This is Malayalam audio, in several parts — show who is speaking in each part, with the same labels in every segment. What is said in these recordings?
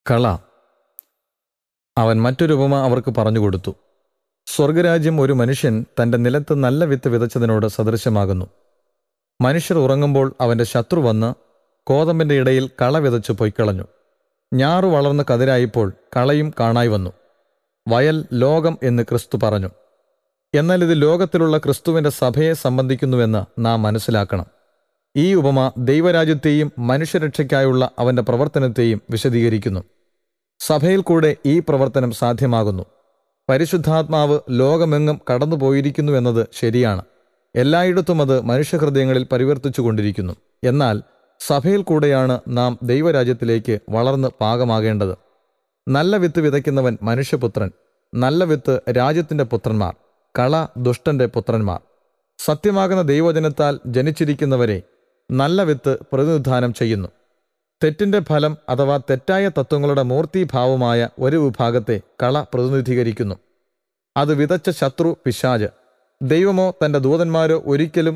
Speaker 1: കള അവൻ മറ്റൊരു ഉപമ അവർക്ക് പറഞ്ഞുകൊടുത്തു സ്വർഗരാജ്യം ഒരു മനുഷ്യൻ തന്റെ നിലത്ത് നല്ല വിത്ത് വിതച്ചതിനോട് സദൃശമാകുന്നു മനുഷ്യർ ഉറങ്ങുമ്പോൾ അവന്റെ ശത്രു വന്ന് കോതമ്പിന്റെ ഇടയിൽ കള വിതച്ച് പൊയ്ക്കളഞ്ഞു ഞാറു വളർന്ന് കതിരായപ്പോൾ കളയും കാണായി വന്നു വയൽ ലോകം എന്ന് ക്രിസ്തു പറഞ്ഞു എന്നാൽ ഇത് ലോകത്തിലുള്ള ക്രിസ്തുവിന്റെ സഭയെ സംബന്ധിക്കുന്നുവെന്ന് നാം മനസ്സിലാക്കണം ഈ ഉപമ ദൈവരാജ്യത്തെയും മനുഷ്യരക്ഷയ്ക്കായുള്ള അവന്റെ പ്രവർത്തനത്തെയും വിശദീകരിക്കുന്നു സഭയിൽ കൂടെ ഈ പ്രവർത്തനം സാധ്യമാകുന്നു പരിശുദ്ധാത്മാവ് ലോകമെങ്ങും കടന്നുപോയിരിക്കുന്നു എന്നത് ശരിയാണ് എല്ലായിടത്തും അത് മനുഷ്യഹൃദയങ്ങളിൽ പരിവർത്തിച്ചുകൊണ്ടിരിക്കുന്നു എന്നാൽ സഭയിൽ കൂടെയാണ് നാം ദൈവരാജ്യത്തിലേക്ക് വളർന്ന് പാകമാകേണ്ടത് നല്ല വിത്ത് വിതയ്ക്കുന്നവൻ മനുഷ്യപുത്രൻ നല്ല വിത്ത് രാജ്യത്തിന്റെ പുത്രന്മാർ കള ദുഷ്ടന്റെ പുത്രന്മാർ സത്യമാകുന്ന ദൈവജനത്താൽ ജനിച്ചിരിക്കുന്നവരെ നല്ല വിത്ത് പ്രതിനിധാനം ചെയ്യുന്നു തെറ്റിന്റെ ഫലം അഥവാ തെറ്റായ തത്വങ്ങളുടെ മൂർത്തീഭാവമായ ഒരു വിഭാഗത്തെ കള പ്രതിനിധീകരിക്കുന്നു അത് വിതച്ച ശത്രു പിശാജ് ദൈവമോ തന്റെ ദൂതന്മാരോ ഒരിക്കലും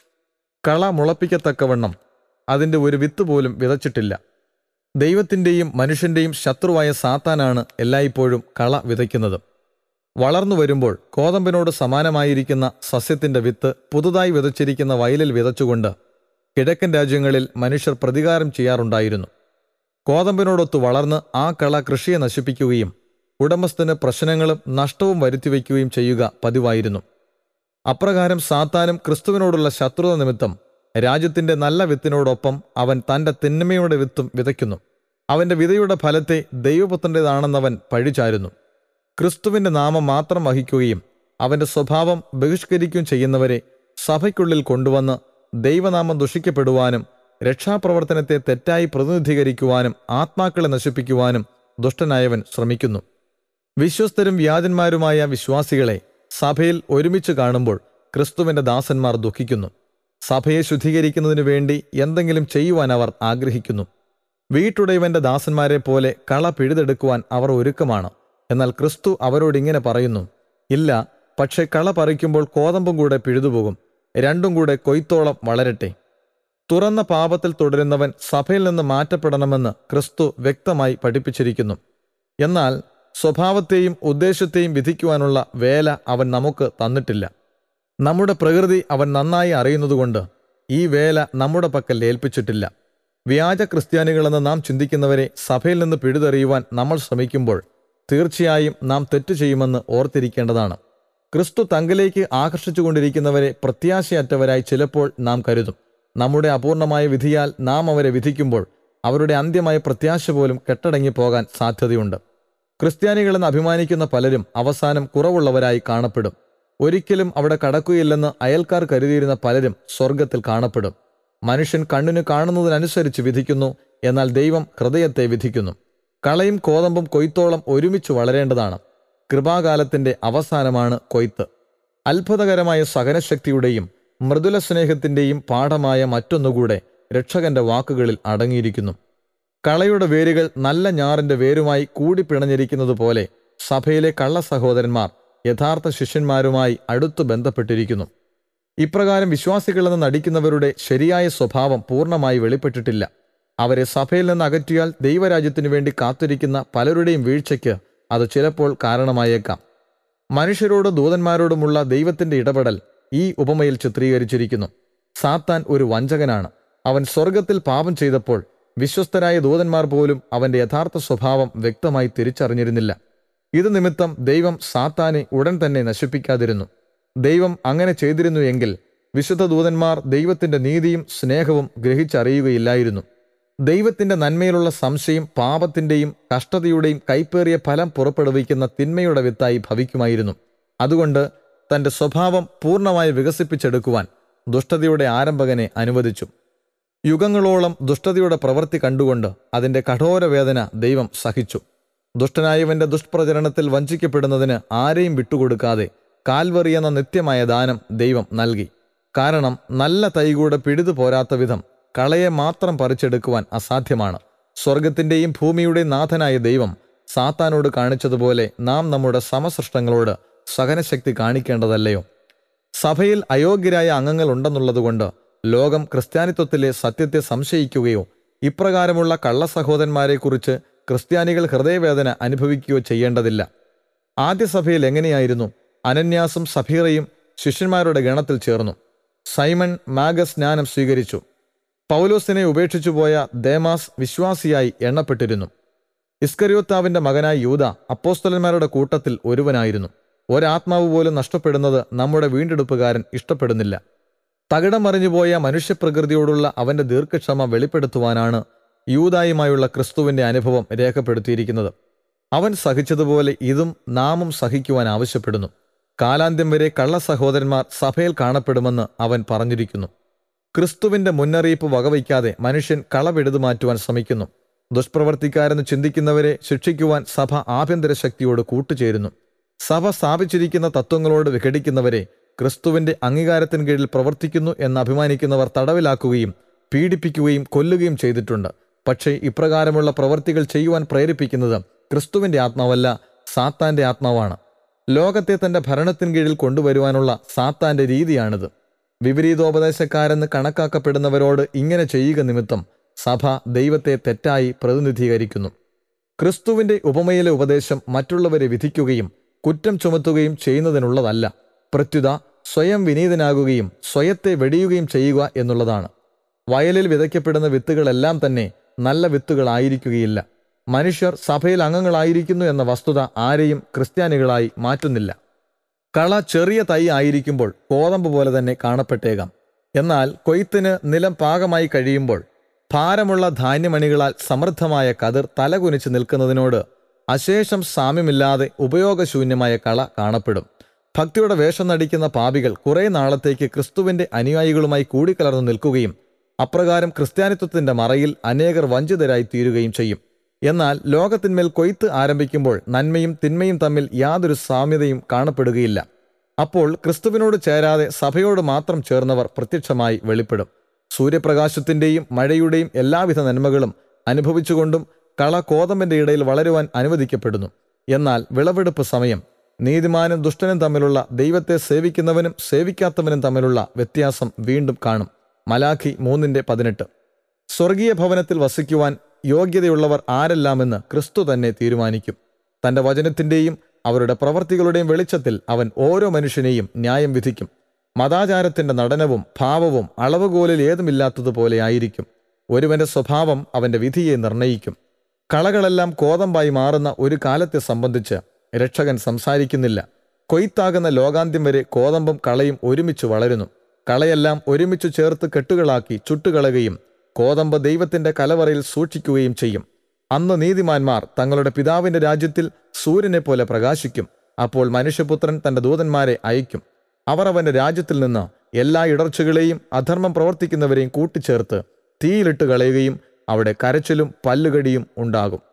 Speaker 1: കള മുളപ്പിക്കത്തക്കവണ്ണം അതിന്റെ ഒരു വിത്ത് പോലും വിതച്ചിട്ടില്ല ദൈവത്തിന്റെയും മനുഷ്യന്റെയും ശത്രുവായ സാത്താനാണ് എല്ലായ്പ്പോഴും കള വിതയ്ക്കുന്നത് വളർന്നു വരുമ്പോൾ കോതമ്പിനോട് സമാനമായിരിക്കുന്ന സസ്യത്തിന്റെ വിത്ത് പുതുതായി വിതച്ചിരിക്കുന്ന വയലിൽ വിതച്ചുകൊണ്ട് കിഴക്കൻ രാജ്യങ്ങളിൽ മനുഷ്യർ പ്രതികാരം ചെയ്യാറുണ്ടായിരുന്നു കോതമ്പിനോടൊത്ത് വളർന്ന് ആ കള കൃഷിയെ നശിപ്പിക്കുകയും ഉടമസ്ഥന് പ്രശ്നങ്ങളും നഷ്ടവും വരുത്തിവെക്കുകയും ചെയ്യുക പതിവായിരുന്നു അപ്രകാരം സാത്താനും ക്രിസ്തുവിനോടുള്ള ശത്രുത നിമിത്തം രാജ്യത്തിന്റെ നല്ല വിത്തിനോടൊപ്പം അവൻ തന്റെ തിന്മയുടെ വിത്തും വിതയ്ക്കുന്നു അവന്റെ വിതയുടെ ഫലത്തെ ദൈവപുത്രൻ്റെതാണെന്നവൻ പഴിചാരുന്നു ക്രിസ്തുവിന്റെ നാമം മാത്രം വഹിക്കുകയും അവന്റെ സ്വഭാവം ബഹിഷ്കരിക്കുകയും ചെയ്യുന്നവരെ സഭയ്ക്കുള്ളിൽ കൊണ്ടുവന്ന് ദൈവനാമം ദുഷിക്കപ്പെടുവാനും രക്ഷാപ്രവർത്തനത്തെ തെറ്റായി പ്രതിനിധീകരിക്കുവാനും ആത്മാക്കളെ നശിപ്പിക്കുവാനും ദുഷ്ടനായവൻ ശ്രമിക്കുന്നു വിശ്വസ്തരും വ്യാജന്മാരുമായ വിശ്വാസികളെ സഭയിൽ ഒരുമിച്ച് കാണുമ്പോൾ ക്രിസ്തുവിന്റെ ദാസന്മാർ ദുഃഖിക്കുന്നു സഭയെ ശുദ്ധീകരിക്കുന്നതിനു വേണ്ടി എന്തെങ്കിലും ചെയ്യുവാൻ അവർ ആഗ്രഹിക്കുന്നു വീട്ടുടയവന്റെ ദാസന്മാരെ പോലെ കള പിഴുതെടുക്കുവാൻ അവർ ഒരുക്കമാണ് എന്നാൽ ക്രിസ്തു അവരോട് ഇങ്ങനെ പറയുന്നു ഇല്ല പക്ഷെ കള പറിക്കുമ്പോൾ കോതമ്പും കൂടെ പിഴുതുപോകും രണ്ടും കൂടെ കൊയ്ത്തോളം വളരട്ടെ തുറന്ന പാപത്തിൽ തുടരുന്നവൻ സഭയിൽ നിന്ന് മാറ്റപ്പെടണമെന്ന് ക്രിസ്തു വ്യക്തമായി പഠിപ്പിച്ചിരിക്കുന്നു എന്നാൽ സ്വഭാവത്തെയും ഉദ്ദേശത്തെയും വിധിക്കുവാനുള്ള വേല അവൻ നമുക്ക് തന്നിട്ടില്ല നമ്മുടെ പ്രകൃതി അവൻ നന്നായി അറിയുന്നതുകൊണ്ട് ഈ വേല നമ്മുടെ പക്കൽ ഏൽപ്പിച്ചിട്ടില്ല വ്യാജ ക്രിസ്ത്യാനികളെന്ന് നാം ചിന്തിക്കുന്നവരെ സഭയിൽ നിന്ന് പിഴുതെറിയുവാൻ നമ്മൾ ശ്രമിക്കുമ്പോൾ തീർച്ചയായും നാം തെറ്റു ചെയ്യുമെന്ന് ഓർത്തിരിക്കേണ്ടതാണ് ക്രിസ്തു തങ്കിലേക്ക് ആകർഷിച്ചുകൊണ്ടിരിക്കുന്നവരെ പ്രത്യാശയറ്റവരായി ചിലപ്പോൾ നാം കരുതും നമ്മുടെ അപൂർണമായ വിധിയാൽ നാം അവരെ വിധിക്കുമ്പോൾ അവരുടെ അന്ത്യമായ പ്രത്യാശ പോലും കെട്ടടങ്ങി പോകാൻ സാധ്യതയുണ്ട് ക്രിസ്ത്യാനികളെന്ന് അഭിമാനിക്കുന്ന പലരും അവസാനം കുറവുള്ളവരായി കാണപ്പെടും ഒരിക്കലും അവിടെ കടക്കുകയില്ലെന്ന് അയൽക്കാർ കരുതിയിരുന്ന പലരും സ്വർഗത്തിൽ കാണപ്പെടും മനുഷ്യൻ കണ്ണിന് കാണുന്നതിനനുസരിച്ച് വിധിക്കുന്നു എന്നാൽ ദൈവം ഹൃദയത്തെ വിധിക്കുന്നു കളയും കോതമ്പും കൊയ്ത്തോളം ഒരുമിച്ച് വളരേണ്ടതാണ് കൃപാകാലത്തിന്റെ അവസാനമാണ് കൊയ്ത്ത് അത്ഭുതകരമായ സഹനശക്തിയുടെയും മൃദുല സ്നേഹത്തിന്റെയും പാഠമായ മറ്റൊന്നുകൂടെ രക്ഷകന്റെ വാക്കുകളിൽ അടങ്ങിയിരിക്കുന്നു കളയുടെ വേരുകൾ നല്ല ഞാറിന്റെ വേരുമായി കൂടി പിണഞ്ഞിരിക്കുന്നത് പോലെ സഭയിലെ കള്ള സഹോദരന്മാർ യഥാർത്ഥ ശിഷ്യന്മാരുമായി അടുത്തു ബന്ധപ്പെട്ടിരിക്കുന്നു ഇപ്രകാരം വിശ്വാസികളെന്ന് നടിക്കുന്നവരുടെ ശരിയായ സ്വഭാവം പൂർണ്ണമായി വെളിപ്പെട്ടിട്ടില്ല അവരെ സഭയിൽ നിന്ന് അകറ്റിയാൽ ദൈവരാജ്യത്തിനു വേണ്ടി കാത്തിരിക്കുന്ന പലരുടെയും വീഴ്ചയ്ക്ക് അത് ചിലപ്പോൾ കാരണമായേക്കാം മനുഷ്യരോടും ദൂതന്മാരോടുമുള്ള ദൈവത്തിന്റെ ഇടപെടൽ ഈ ഉപമയിൽ ചിത്രീകരിച്ചിരിക്കുന്നു സാത്താൻ ഒരു വഞ്ചകനാണ് അവൻ സ്വർഗത്തിൽ പാപം ചെയ്തപ്പോൾ വിശ്വസ്തരായ ദൂതന്മാർ പോലും അവന്റെ യഥാർത്ഥ സ്വഭാവം വ്യക്തമായി തിരിച്ചറിഞ്ഞിരുന്നില്ല ഇത് നിമിത്തം ദൈവം സാത്താനെ ഉടൻ തന്നെ നശിപ്പിക്കാതിരുന്നു ദൈവം അങ്ങനെ ചെയ്തിരുന്നു എങ്കിൽ വിശുദ്ധ ദൂതന്മാർ ദൈവത്തിന്റെ നീതിയും സ്നേഹവും ഗ്രഹിച്ചറിയുകയില്ലായിരുന്നു ദൈവത്തിന്റെ നന്മയിലുള്ള സംശയം പാപത്തിന്റെയും കഷ്ടതയുടെയും കൈപ്പേറിയ ഫലം പുറപ്പെടുവിക്കുന്ന തിന്മയുടെ വിത്തായി ഭവിക്കുമായിരുന്നു അതുകൊണ്ട് തന്റെ സ്വഭാവം പൂർണ്ണമായി വികസിപ്പിച്ചെടുക്കുവാൻ ദുഷ്ടതയുടെ ആരംഭകനെ അനുവദിച്ചു യുഗങ്ങളോളം ദുഷ്ടതയുടെ പ്രവൃത്തി കണ്ടുകൊണ്ട് അതിന്റെ കഠോരവേദന ദൈവം സഹിച്ചു ദുഷ്ടനായവന്റെ ദുഷ്പ്രചരണത്തിൽ വഞ്ചിക്കപ്പെടുന്നതിന് ആരെയും വിട്ടുകൊടുക്കാതെ കാൽവറി എന്ന നിത്യമായ ദാനം ദൈവം നൽകി കാരണം നല്ല തൈകൂടെ പിഴുതു പോരാത്ത വിധം കളയെ മാത്രം പറിച്ചെടുക്കുവാൻ അസാധ്യമാണ് സ്വർഗത്തിന്റെയും ഭൂമിയുടെയും നാഥനായ ദൈവം സാത്താനോട് കാണിച്ചതുപോലെ നാം നമ്മുടെ സമസൃഷ്ടങ്ങളോട് സഹനശക്തി കാണിക്കേണ്ടതല്ലയോ സഭയിൽ അയോഗ്യരായ അംഗങ്ങൾ ഉണ്ടെന്നുള്ളതുകൊണ്ട് ലോകം ക്രിസ്ത്യാനിത്വത്തിലെ സത്യത്തെ സംശയിക്കുകയോ ഇപ്രകാരമുള്ള കള്ളസഹോദരന്മാരെക്കുറിച്ച് ക്രിസ്ത്യാനികൾ ഹൃദയവേദന അനുഭവിക്കുകയോ ചെയ്യേണ്ടതില്ല ആദ്യ സഭയിൽ എങ്ങനെയായിരുന്നു അനന്യാസും സഫീറയും ശിഷ്യന്മാരുടെ ഗണത്തിൽ ചേർന്നു സൈമൺ മാഗസ് സ്നാനം സ്വീകരിച്ചു പൗലോസിനെ ഉപേക്ഷിച്ചു പോയ ദേമാസ് വിശ്വാസിയായി എണ്ണപ്പെട്ടിരുന്നു ഇസ്കരിയോത്താവിന്റെ മകനായ യൂത അപ്പോസ്തലന്മാരുടെ കൂട്ടത്തിൽ ഒരുവനായിരുന്നു ഒരാത്മാവ് പോലും നഷ്ടപ്പെടുന്നത് നമ്മുടെ വീണ്ടെടുപ്പുകാരൻ ഇഷ്ടപ്പെടുന്നില്ല തകിടം മറിഞ്ഞുപോയ മനുഷ്യപ്രകൃതിയോടുള്ള അവന്റെ ദീർഘക്ഷമ വെളിപ്പെടുത്തുവാനാണ് യൂതായുമായുള്ള ക്രിസ്തുവിന്റെ അനുഭവം രേഖപ്പെടുത്തിയിരിക്കുന്നത് അവൻ സഹിച്ചതുപോലെ ഇതും നാമും സഹിക്കുവാൻ ആവശ്യപ്പെടുന്നു കാലാന്ത്യം വരെ കള്ള സഹോദരന്മാർ സഭയിൽ കാണപ്പെടുമെന്ന് അവൻ പറഞ്ഞിരിക്കുന്നു ക്രിസ്തുവിന്റെ മുന്നറിയിപ്പ് വകവയ്ക്കാതെ മനുഷ്യൻ കളവെടുതു മാറ്റുവാൻ ശ്രമിക്കുന്നു ദുഷ്പ്രവർത്തിക്കാരെന്ന് ചിന്തിക്കുന്നവരെ ശിക്ഷിക്കുവാൻ സഭ ആഭ്യന്തര ശക്തിയോട് കൂട്ടുചേരുന്നു സഭ സ്ഥാപിച്ചിരിക്കുന്ന തത്വങ്ങളോട് വിഘടിക്കുന്നവരെ ക്രിസ്തുവിന്റെ അംഗീകാരത്തിന് കീഴിൽ പ്രവർത്തിക്കുന്നു എന്ന് അഭിമാനിക്കുന്നവർ തടവിലാക്കുകയും പീഡിപ്പിക്കുകയും കൊല്ലുകയും ചെയ്തിട്ടുണ്ട് പക്ഷേ ഇപ്രകാരമുള്ള പ്രവർത്തികൾ ചെയ്യുവാൻ പ്രേരിപ്പിക്കുന്നത് ക്രിസ്തുവിന്റെ ആത്മാവല്ല സാത്താന്റെ ആത്മാവാണ് ലോകത്തെ തന്റെ ഭരണത്തിന് കീഴിൽ കൊണ്ടുവരുവാനുള്ള സാത്താന്റെ രീതിയാണിത് വിപരീതോപദേശക്കാരെന്ന് കണക്കാക്കപ്പെടുന്നവരോട് ഇങ്ങനെ ചെയ്യുക നിമിത്തം സഭ ദൈവത്തെ തെറ്റായി പ്രതിനിധീകരിക്കുന്നു ക്രിസ്തുവിന്റെ ഉപമയിലെ ഉപദേശം മറ്റുള്ളവരെ വിധിക്കുകയും കുറ്റം ചുമത്തുകയും ചെയ്യുന്നതിനുള്ളതല്ല പ്രത്യുത സ്വയം വിനീതനാകുകയും സ്വയത്തെ വെടിയുകയും ചെയ്യുക എന്നുള്ളതാണ് വയലിൽ വിതയ്ക്കപ്പെടുന്ന വിത്തുകളെല്ലാം തന്നെ നല്ല വിത്തുകളായിരിക്കുകയില്ല മനുഷ്യർ സഭയിൽ അംഗങ്ങളായിരിക്കുന്നു എന്ന വസ്തുത ആരെയും ക്രിസ്ത്യാനികളായി മാറ്റുന്നില്ല കള ചെറിയ തൈ ആയിരിക്കുമ്പോൾ കോതമ്പ് പോലെ തന്നെ കാണപ്പെട്ടേക്കാം എന്നാൽ കൊയ്ത്തിന് നിലം പാകമായി കഴിയുമ്പോൾ ഭാരമുള്ള ധാന്യമണികളാൽ സമൃദ്ധമായ കതിർ തലകുനിച്ച് നിൽക്കുന്നതിനോട് അശേഷം സാമ്യമില്ലാതെ ഉപയോഗശൂന്യമായ കള കാണപ്പെടും ഭക്തിയുടെ വേഷം നടിക്കുന്ന പാപികൾ കുറെ നാളത്തേക്ക് ക്രിസ്തുവിന്റെ അനുയായികളുമായി കൂടിക്കലർന്നു നിൽക്കുകയും അപ്രകാരം ക്രിസ്ത്യാനിത്വത്തിന്റെ മറയിൽ അനേകർ വഞ്ചിതരായി തീരുകയും ചെയ്യും എന്നാൽ ലോകത്തിന്മേൽ കൊയ്ത്ത് ആരംഭിക്കുമ്പോൾ നന്മയും തിന്മയും തമ്മിൽ യാതൊരു സാമ്യതയും കാണപ്പെടുകയില്ല അപ്പോൾ ക്രിസ്തുവിനോട് ചേരാതെ സഭയോട് മാത്രം ചേർന്നവർ പ്രത്യക്ഷമായി വെളിപ്പെടും സൂര്യപ്രകാശത്തിന്റെയും മഴയുടെയും എല്ലാവിധ നന്മകളും അനുഭവിച്ചുകൊണ്ടും കള കോതമ്പന്റെ ഇടയിൽ വളരുവാൻ അനുവദിക്കപ്പെടുന്നു എന്നാൽ വിളവെടുപ്പ് സമയം നീതിമാനും ദുഷ്ടനും തമ്മിലുള്ള ദൈവത്തെ സേവിക്കുന്നവനും സേവിക്കാത്തവനും തമ്മിലുള്ള വ്യത്യാസം വീണ്ടും കാണും മലാഖി മൂന്നിന്റെ പതിനെട്ട് സ്വർഗീയ ഭവനത്തിൽ വസിക്കുവാൻ യോഗ്യതയുള്ളവർ ആരെല്ലാമെന്ന് ക്രിസ്തു തന്നെ തീരുമാനിക്കും തന്റെ വചനത്തിന്റെയും അവരുടെ പ്രവർത്തികളുടെയും വെളിച്ചത്തിൽ അവൻ ഓരോ മനുഷ്യനെയും ന്യായം വിധിക്കും മതാചാരത്തിന്റെ നടനവും ഭാവവും അളവുകോലിൽ ഏതുമില്ലാത്തതുപോലെ ആയിരിക്കും ഒരുവന്റെ സ്വഭാവം അവന്റെ വിധിയെ നിർണയിക്കും കളകളെല്ലാം കോതമ്പായി മാറുന്ന ഒരു കാലത്തെ സംബന്ധിച്ച് രക്ഷകൻ സംസാരിക്കുന്നില്ല കൊയ്ത്താകുന്ന ലോകാന്ത്യം വരെ കോതമ്പും കളയും ഒരുമിച്ച് വളരുന്നു കളയെല്ലാം ഒരുമിച്ച് ചേർത്ത് കെട്ടുകളാക്കി ചുട്ടുകളയുകയും കോതമ്പ് ദൈവത്തിന്റെ കലവറയിൽ സൂക്ഷിക്കുകയും ചെയ്യും അന്ന് നീതിമാന്മാർ തങ്ങളുടെ പിതാവിന്റെ രാജ്യത്തിൽ സൂര്യനെ പോലെ പ്രകാശിക്കും അപ്പോൾ മനുഷ്യപുത്രൻ തന്റെ ദൂതന്മാരെ അയക്കും അവർ അവന്റെ രാജ്യത്തിൽ നിന്ന് എല്ലാ ഇടർച്ചകളെയും അധർമ്മം പ്രവർത്തിക്കുന്നവരെയും കൂട്ടിച്ചേർത്ത് തീയിലിട്ട് കളയുകയും അവിടെ കരച്ചിലും പല്ലുകടിയും ഉണ്ടാകും